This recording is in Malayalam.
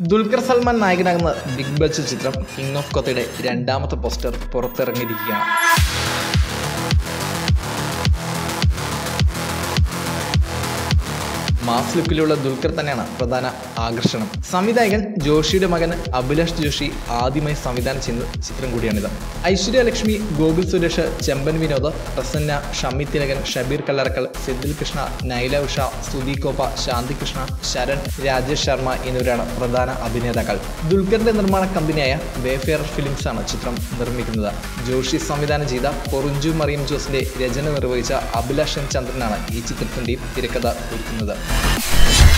ദുൽഖർ സൽമാൻ നായകനാകുന്ന ബിഗ് ബഡ്ജറ്റ് ചിത്രം കിങ് ഓഫ് കൊത്തയുടെ രണ്ടാമത്തെ പോസ്റ്റർ പുറത്തിറങ്ങിയിരിക്കുകയാണ് മാസ് ലുക്കിലുള്ള ദുൽഖർ തന്നെയാണ് പ്രധാന ആകർഷണം സംവിധായകൻ ജോഷിയുടെ മകൻ അഭിലാഷ് ജോഷി ആദ്യമായി സംവിധാനം ചെയ്യുന്ന ചിത്രം കൂടിയാണിത് ഐശ്വര്യ ലക്ഷ്മി ഗോകുൽ സുരേഷ് ചെമ്പൻ വിനോദ് പ്രസന്ന ഷമി തിലകൻ ഷബീർ കല്ലറക്കൽ സെന്തിൽ കൃഷ്ണ നൈല ഉഷ സുധി കോപ്പ ശാന്തി കൃഷ്ണ ശരൺ രാജേഷ് ശർമ്മ എന്നിവരാണ് പ്രധാന അഭിനേതാക്കൾ ദുൽഖറിന്റെ നിർമ്മാണ കമ്പനിയായ വേഫെയർ ഫിലിംസ് ആണ് ചിത്രം നിർമ്മിക്കുന്നത് ജോഷി സംവിധാനം ചെയ്ത പൊറുഞ്ചു മറിയം ജോസിന്റെ രചന നിർവഹിച്ച അഭിലാഷൻ ചന്ദ്രനാണ് ഈ ചിത്രത്തിന്റെയും തിരക്കഥ ഒരുക്കുന്നത്